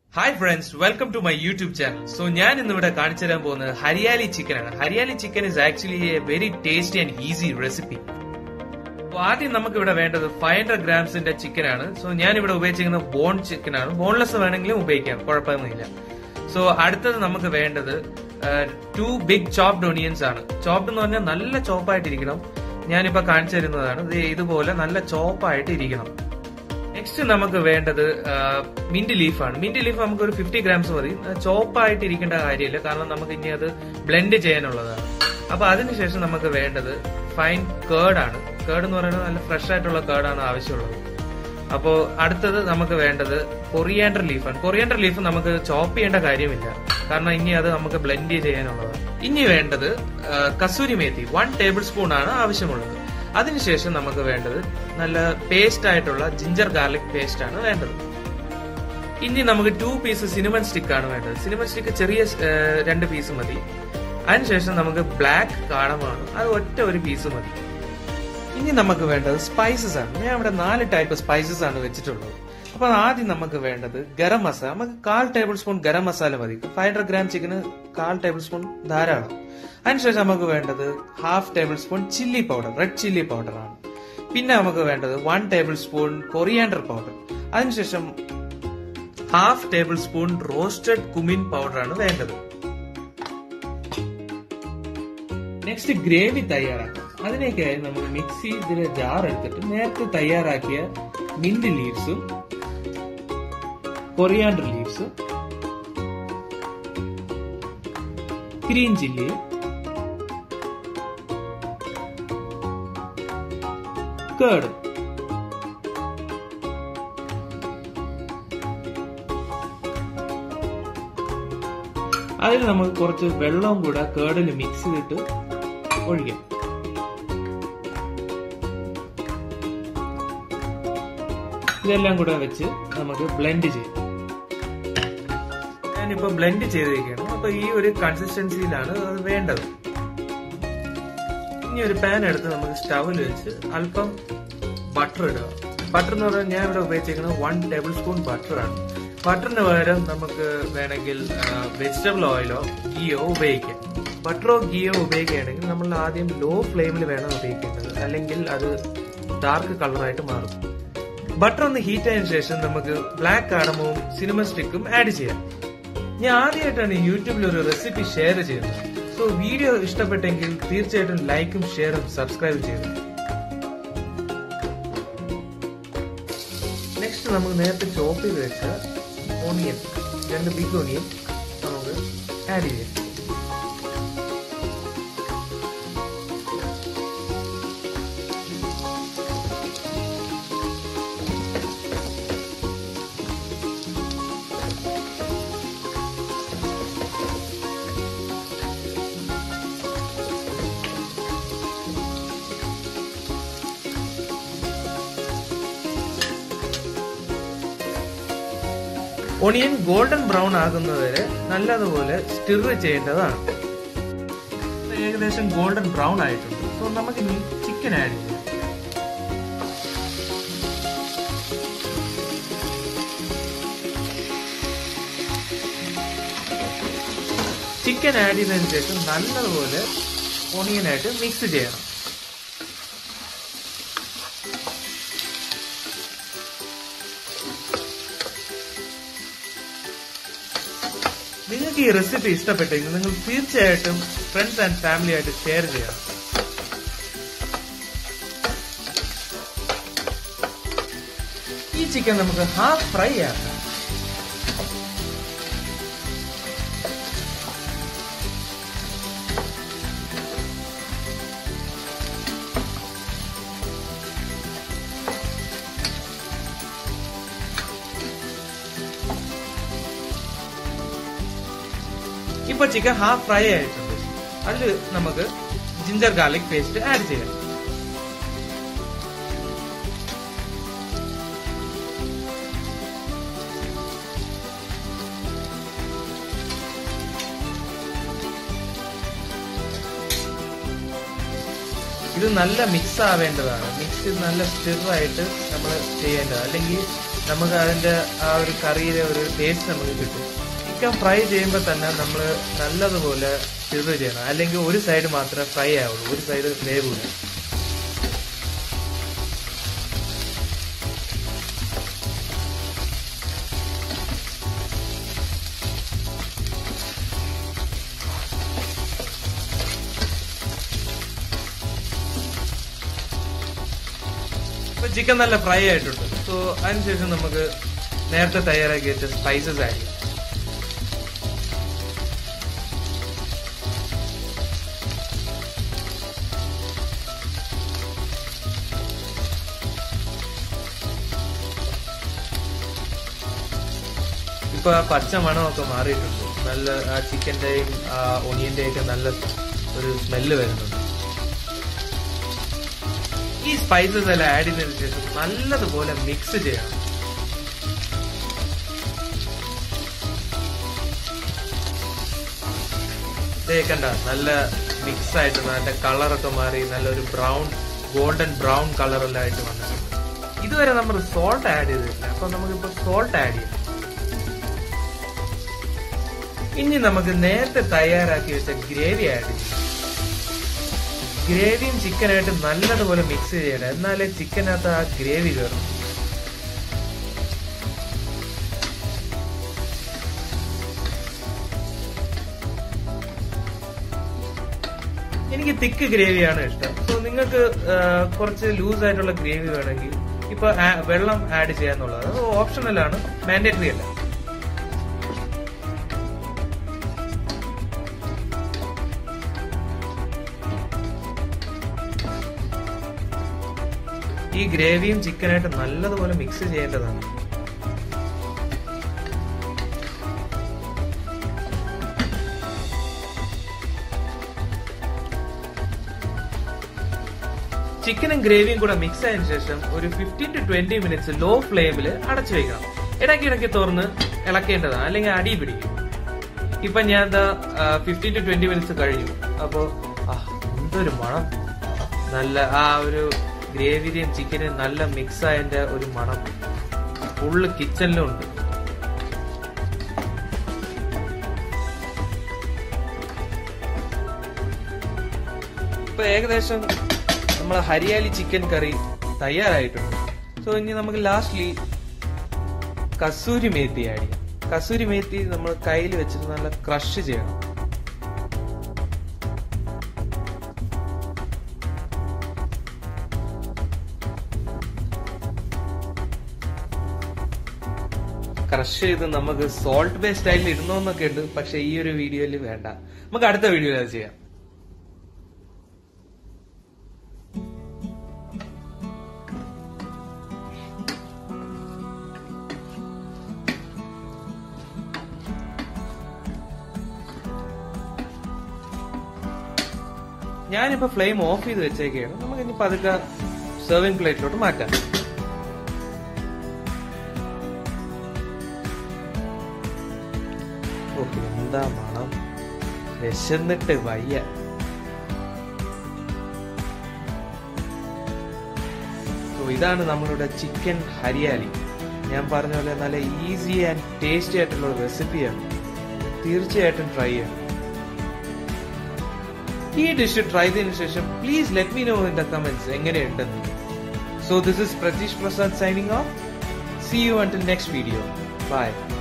hi friends welcome to my YouTube channel so ഞാൻ ഇന്നിവിടെ കാണിച്ചു തരാൻ പോകുന്നത് ഹരിയാലി ചിക്കൻ ആണ് Hariyali chicken is actually a very tasty and easy recipe ആദ്യം നമുക്ക് ഇവിടെ വേണ്ടത് ഫൈവ് ഹൺഡ്രഡ് ഗ്രാംസിന്റെ ചിക്കൻ ആണ് സോ ഞാൻ ഇവിടെ ഉപയോഗിച്ചിരിക്കുന്നത് ബോൺ ചിക്കൻ ആണ് ബോൺലെസ് വേണമെങ്കിലും ഉപയോഗിക്കാം കുഴപ്പമൊന്നുമില്ല സോ അടുത്തത് നമുക്ക് വേണ്ടത് ടു ബിഗ് ചോപ്ഡ് ഒണിയൻസ് ആണ് ചോപ്ഡ് എന്ന് പറഞ്ഞാൽ നല്ല ചോപ്പായിട്ടിരിക്കണം ഞാനിപ്പോ കാണിച്ചു തരുന്നതാണ് ഇത് ഇതുപോലെ നല്ല ചോപ്പായിട്ട് ഇരിക്കണം നെക്സ്റ്റ് നമുക്ക് വേണ്ടത് മിന്റ് ലീഫാണ് മിന്റ് ലീഫ് നമുക്ക് ഒരു ഫിഫ്റ്റി ഗ്രാംസ് മതി ചോപ്പായിട്ട് ഇരിക്കേണ്ട കാര്യമില്ല കാരണം നമുക്ക് ഇനി അത് ബ്ലെൻഡ് ചെയ്യാനുള്ളതാണ് അപ്പൊ അതിനുശേഷം നമുക്ക് വേണ്ടത് ഫൈൻ കേർഡാണ് കേർഡ് എന്ന് പറയുന്നത് നല്ല ഫ്രഷ് ആയിട്ടുള്ള കേർഡാണ് ആവശ്യമുള്ളത് അപ്പോൾ അടുത്തത് നമുക്ക് വേണ്ടത് കൊറിയാൻഡർ ലീഫാണ് കൊറിയാൻഡർ ലീഫ് നമുക്ക് ചോപ്പ് ചെയ്യേണ്ട കാര്യമില്ല കാരണം ഇനി അത് നമുക്ക് ബ്ലെൻഡ് ചെയ്യാനുള്ളതാണ് ഇനി വേണ്ടത് kasuri methi one tablespoon ആണ് ആവശ്യമുള്ളത് അതിനുശേഷം നമുക്ക് വേണ്ടത് നല്ല പേസ്റ്റ് ആയിട്ടുള്ള ജിഞ്ചർ ഗാർലിക് പേസ്റ്റ് ആണ് വേണ്ടത് ഇനി നമുക്ക് ടു പീസ് സിനിമൻ സ്റ്റിക്ക് ആണ് വേണ്ടത് സിനിമൻ സ്റ്റിക്ക് ചെറിയ രണ്ട് പീസ് മതി അതിനുശേഷം നമുക്ക് ബ്ലാക്ക് കാടമാണ് അത് ഒറ്റ ഒരു പീസ് മതി ഇനി നമുക്ക് വേണ്ടത് സ്പൈസസ് ആണ് ഞാൻ ഇവിടെ നാല് ടൈപ്പ് സ്പൈസസ് ആണ് വെച്ചിട്ടുള്ളത് അപ്പൊ ആദ്യം നമുക്ക് വേണ്ടത് ഗരം മസാല നമുക്ക് കാൽ ടേബിൾ സ്പൂൺ ഗരം മസാല മതി ഫൈവ് ഹൺഡ്രഡ് ഗ്രാം ചിക്കന് കാൽ ടേബിൾ സ്പൂൺ ധാരാളം അതിനുശേഷം നമുക്ക് വേണ്ടത് half tablespoon chilli powder red chilli powder ആണ് പിന്നെ നമുക്ക് വേണ്ടത് one tablespoon coriander powder അതിനുശേഷം half tablespoon roasted cumin powder ആണ് വേണ്ടത് നെക്സ്റ്റ് ഗ്രേവി തയ്യാറാക്കാം അതിനേക്കായി നമ്മൾ മിക്സി ഇതിലെ ജാർ എടുത്തിട്ട് നേരത്തെ തയ്യാറാക്കിയ മിന്റ് ലീവ്സും കൊറിയാൻഡർ ലീവ്സും ഗ്രീൻ ചില്ലിയും കേർഡ് അതിൽ നമുക്ക് കുറച്ച് വെള്ളവും കൂടെ കേർഡിൽ മിക്സ് ചെയ്തിട്ട് ഒഴിക്കാം ഇതെല്ലാം കൂടെ വെച്ച് നമുക്ക് ബ്ലെൻഡ് ചെയ്യാം ഞാനിപ്പോ ബ്ലെൻഡ് ചെയ്തിരിക്കുകയാണ് അപ്പൊ ഈ ഒരു കൺസിസ്റ്റൻസിയിലാണ് അത് വേണ്ടത് ഇനി ഒരു പാൻ എടുത്ത് നമുക്ക് സ്റ്റവിൽ വെച്ച് അല്പം ബട്ടർ ഇടുക ബട്ടർ എന്ന് പറഞ്ഞാൽ ഞാൻ ഇവിടെ ഉപയോഗിച്ചിരിക്കുന്നത് വൺ ടേബിൾ സ്പൂൺ ബട്ടറാണ് ബട്ടറിന് പകരം നമുക്ക് വേണമെങ്കിൽ വെജിറ്റബിൾ ഓയിലോ ഗീയോ ഉപയോഗിക്കാം ബട്ടറോ ഗീയോ ഉപയോഗിക്കുകയാണെങ്കിൽ നമ്മൾ ആദ്യം ലോ ഫ്ലെയിമിൽ വേണം ഉപയോഗിക്കേണ്ടത് അല്ലെങ്കിൽ അത് ഡാർക്ക് കളറായിട്ട് മാറും ബട്ടർ ഒന്ന് ഹീറ്റ് ആയതിനു ശേഷം നമുക്ക് ബ്ലാക്ക് കാടമവും സിനിമ സ്റ്റിക്കും ആഡ് ചെയ്യാം ഞാൻ ആദ്യമായിട്ടാണ് യൂട്യൂബിൽ ഒരു റെസിപ്പി ഷെയർ ചെയ്യുന്നത് സോ വീഡിയോ ഇഷ്ടപ്പെട്ടെങ്കിൽ തീർച്ചയായിട്ടും ലൈക്കും ഷെയറും സബ്സ്ക്രൈബ് ചെയ്തു നെക്സ്റ്റ് നമുക്ക് നേരത്തെ ചോപ്പ് ചെയ്ത് വെച്ച ഓണിയൻ രണ്ട് ബിഗ് ഓണിയൻ നമുക്ക് ആഡ് ചെയ്യാം ഒണിയൻ ഗോൾഡൻ ബ്രൗൺ ആകുന്നതുവരെ നല്ലതുപോലെ സ്റ്റിർ ചെയ്യേണ്ടതാണ് ഏകദേശം ഗോൾഡൻ ബ്രൗൺ ആയിട്ടുണ്ട് സോ നമുക്ക് ഇനി ചിക്കൻ ആഡ് ചെയ്യാം ചിക്കൻ ആഡ് ചെയ്തതിനു ശേഷം നല്ലതുപോലെ ഒണിയനായിട്ട് മിക്സ് ചെയ്യണം നിങ്ങൾക്ക് ഈ റെസിപ്പി ഇഷ്ടപ്പെട്ടെങ്കിൽ നിങ്ങൾ തീർച്ചയായിട്ടും ഫ്രണ്ട്സ് ആൻഡ് ഫാമിലി ആയിട്ട് ഷെയർ ചെയ്യണം ഈ ചിക്കൻ നമുക്ക് ഹാഫ് ഫ്രൈ ആക്കാം ഇപ്പൊ ചിക്കൻ ഹാഫ് ഫ്രൈ ആയിട്ടുണ്ട് അതിൽ നമുക്ക് ജിഞ്ചർ ഗാർലിക് പേസ്റ്റ് ആഡ് ചെയ്യാം ഇത് നല്ല മിക്സ് ആവേണ്ടതാണ് മിക്സ് നല്ല സ്റ്റിറായിട്ട് നമ്മൾ ചെയ്യേണ്ടത് അല്ലെങ്കിൽ നമുക്ക് അതിന്റെ ആ ഒരു കറിയിലെ ഒരു ടേസ്റ്റ് നമുക്ക് കിട്ടും ചിക്കൻ ഫ്രൈ ചെയ്യുമ്പോൾ തന്നെ നമ്മൾ നല്ലതുപോലെ സിറ് ചെയ്യണം അല്ലെങ്കിൽ ഒരു സൈഡ് മാത്രമേ ഫ്രൈ ആവുള്ളൂ ഒരു സൈഡ് വേവില്ല ഇപ്പൊ ചിക്കൻ നല്ല ഫ്രൈ ആയിട്ടുണ്ട് സോ അതിനുശേഷം നമുക്ക് നേരത്തെ തയ്യാറാക്കി വെച്ച സ്പൈസസ് ആഡ് ചെയ്യാം ഇപ്പൊ ആ പച്ച മണമൊക്കെ മാറിയിട്ടുണ്ട് നല്ല ആ ചിക്കന്റെയും ആ ഒണിയന്റെയും ഒക്കെ നല്ല ഒരു സ്മെല്ല് വരുന്നുണ്ട് ഈ സ്പൈസസ് എല്ലാം ആഡ് ചെയ്തതിനു ശേഷം നല്ലതുപോലെ മിക്സ് ചെയ്യണം ദേ കണ്ട നല്ല മിക്സ് ആയിട്ട് നല്ല കളറൊക്കെ മാറി നല്ലൊരു ബ്രൗൺ ഗോൾഡൻ ബ്രൗൺ കളറെല്ലാം ആയിട്ട് വന്നിട്ടുണ്ട് ഇതുവരെ നമ്മൾ സോൾട്ട് ആഡ് ചെയ്തിട്ടില്ല അപ്പൊ നമുക്കിപ്പോ സോൾട്ട് ആഡ് ചെയ്യാം ഇനി നമുക്ക് നേരത്തെ തയ്യാറാക്കി വെച്ച ഗ്രേവി ആഡ് ചെയ്യാം ഗ്രേവിയും ചിക്കനായിട്ട് നല്ലതുപോലെ മിക്സ് ചെയ്യണം എന്നാലേ ചിക്കനകത്ത് ആ ഗ്രേവി കയറും എനിക്ക് തിക്ക് ഗ്രേവിയാണ് ഇഷ്ടം സോ നിങ്ങൾക്ക് ആ, കുറച്ച് ലൂസ് ആയിട്ടുള്ള ഗ്രേവി വേണമെങ്കിൽ ഇപ്പൊ ആ- വെള്ളം ആഡ് ചെയ്യാന്നുള്ളത് അത് ഓപ്ഷണലാണ് മാൻഡേറ്ററി അല്ല ഈ ഗ്രേവിയും ചിക്കനായിട്ട് നല്ലതുപോലെ മിക്സ് ചെയ്യേണ്ടതാണ് ചിക്കനും ഗ്രേവിയും കൂടെ മിക്സ് ആയതിനു ശേഷം ഒരു fifteen to twenty minutes low ഫ്ലെയിമിൽ അടച്ചു വെക്കണം ഇടയ്ക്ക് ഇടയ്ക്ക് തുറന്ന് ഇളക്കേണ്ടതാണ് അല്ലെങ്കിൽ അടി പിടിക്കും ഇപ്പൊ ഞാൻ എന്താ ഫിഫ്റ്റീൻ ടു ട്വന്റി മിനിറ്റ്സ് കഴിഞ്ഞു അപ്പോ ആ, എന്തൊരു മണം നല്ല ആ ഒരു ഗ്രേവിയുടെയും ചിക്കനും നല്ല മിക്സ് ആയതിന്റെ ഒരു മണം ഫുള്ള് കിച്ചണിലും ഉണ്ട് ഇപ്പൊ ഏകദേശം നമ്മളെ ഹരിയാലി ചിക്കൻ കറി തയ്യാറായിട്ടുണ്ട് സോ ഇനി നമുക്ക് ലാസ്റ്റ്ലി കസൂരി മേത്തി ആഡ് ചെയ്യാം കസൂരി മേത്തി നമ്മൾ കയ്യിൽ വെച്ചിട്ട് നല്ല ക്രഷ് ചെയ്യണം ക്രഷ് ചെയ്ത് നമുക്ക് സോൾട്ട് ബേസ്ഡ് സ്റ്റൈലിൽ ഇടണമെന്നൊക്കെ ഉണ്ട് പക്ഷെ ഈ ഒരു വീഡിയോയിൽ വേണ്ട നമുക്ക് അടുത്ത വീഡിയോയിൽ അത് ചെയ്യാം ഞാനിപ്പോ ഫ്ലെയിം ഓഫ് ചെയ്ത് വെച്ചേക്കാണ് നമുക്ക് ഇനി പതുക്കെ സെർവിംഗ് പ്ലേറ്റിലോട്ട് മാറ്റാം ഓക്കെ എന്താ മണം വിശന്നിട്ട് വയ്യ സോ ഇതാണ് നമ്മളുടെ ചിക്കൻ ഹരിയാലി ഞാൻ പറഞ്ഞ പോലെ നല്ല ഈസി ആൻഡ് ടേസ്റ്റി ആയിട്ടുള്ള ഒരു റെസിപ്പിയാണ് തീർച്ചയായിട്ടും ട്രൈ ചെയ്യണം ഈ ഡിഷ് ട്രൈ ചെയ്തതിനു ശേഷം please let me know in the comments എങ്ങനെയുണ്ടെന്ന് so this is Pratheesh Prasad signing off see you until next video by